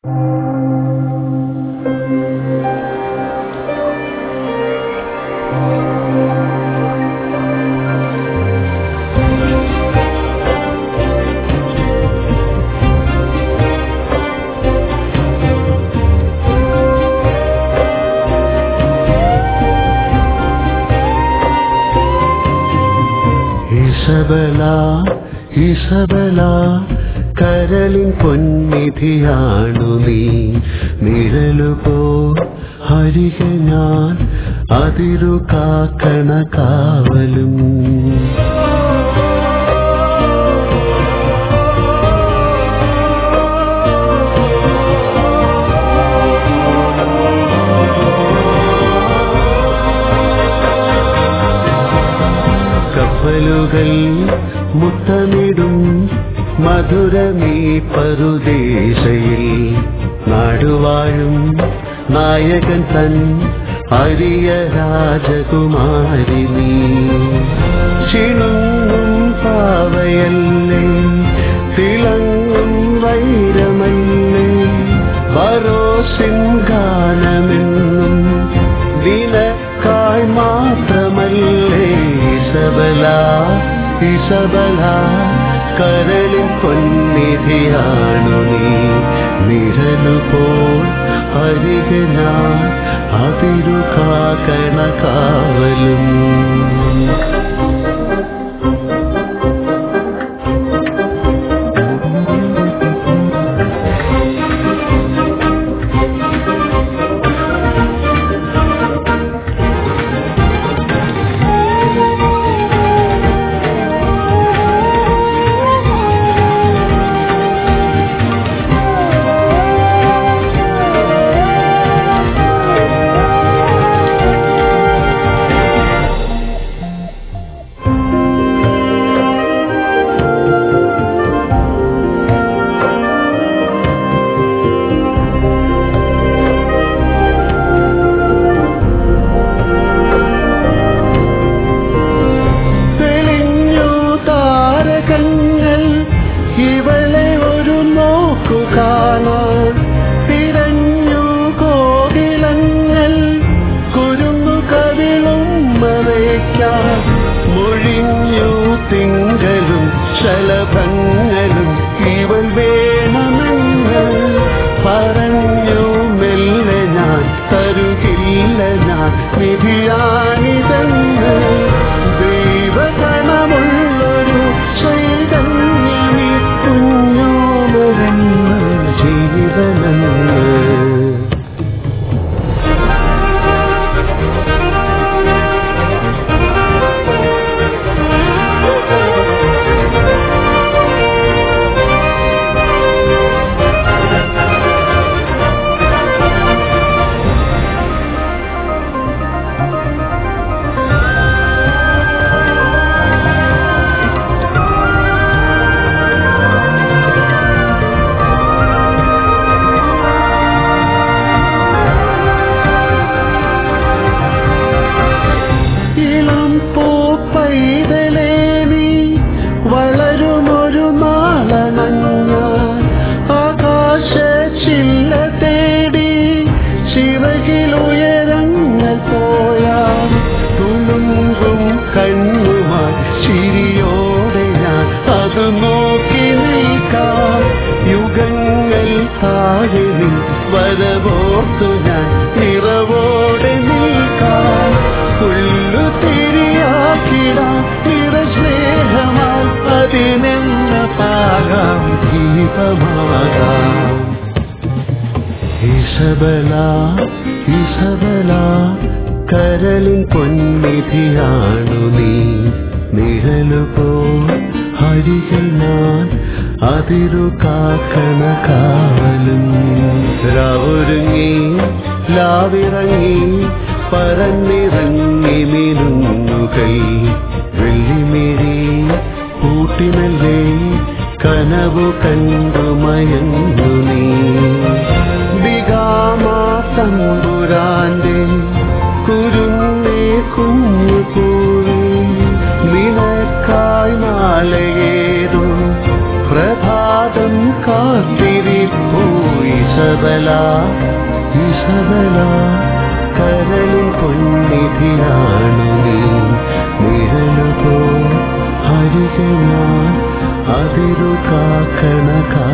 ഇസബല ഇസബല കരളിൻ പൊന്നിധിയാണു നീ നിഴലുപോ ഹരിക ഞാൻ അതിരു കാക്കണ കാവലും കപ്പലുകൾ മുത്തമിടും മധുരമീ പറുദേശയിൽ നാടുവാഴും നായകൻ തൻ അരിയ രാജകുമാരി നീ ചിണുങ്ങും പാവയല്ലേ തിളങ്ങും വൈരമല്ലേ വരോസിൻ ഗാനമെന്നും നിനക്കായി മാത്രമല്ലേ ഇസബല ഇസബല കരളിൻ പൊന്നിധിയാണു നീ നിഴലുപോൽ അരികന അതിരു കാക്കണ കാവലും തെളിഞ്ഞു താരകങ്ങൾ ഇവളെ ഒരു നോക്കു കാണാൻ തിരഞ്ഞു കോകിളങ്ങൾ കുരുങ്ങു കവിളും മറയ്ക്കാൻ മൊഴിഞ്ഞു തിങ്കളും ശലഭങ്ങളും ഇവൾ വേണമെന്ന് പറഞ്ഞു മെല്ലെ ഞാൻ തരുകില്ല ഞാൻ വിധിയാണിതെന്ന് ദൈവഗണമുള്ളൊരു ചൈതന്യമി കുഞ്ഞോമരെന്ന് ജീവനെന്ന് ഇളം പൂപ്പൈതലേ നീ വളരുമൊരു നാളണഞ്ഞാൽ ആകാശ ചില്ല തേടി ചിറകിലുയരങ്ങൾ പോയാൽ തുളുങ്കും കണ്ണുമായി ചിരിയോടെ ഞാൻ അത് നോക്കി നിൽക്കാം യുഗങ്ങൾ താഴെ നീ വരവോർത്തു ഞാൻ നിറവോടെ നിൽക്കാം പുല്ലു തിരിയാക്കിടാം നിറസ്നേഹമാൽ അതിനെന്ന പാകാം ദീപമാകാം ഇസബല ഇസബല കരളിൻ പൊന്നിധിയാണു നീ നിഴലുപോ ഹരികൾ ഞാൻ അതിരു കാക്കണ കാവലും രാവൊരുങ്ങി ലാവിറങ്ങി പറന്നിറങ്ങി മിനുങ്ങുകൈ വെള്ളിമിഴി കൂട്ടിനല്ലേ കനവു കണ്ടു മയങ്ങു നീ ദിഗാമാ തമ്പുരാന്റെ കുരുന്നേ കുഞ്ഞു കൂടി നിനക്കായി നാളെയേതോ പ്രഭാതം കാത്തിരിപ്പൂ ഇസബ ഇസബല ഇസബല കരളിൻ പൊന്നിധിയാണു നീ നിഴലുപോ ഹരികയാൻ അതിരു കാക്കണ കാ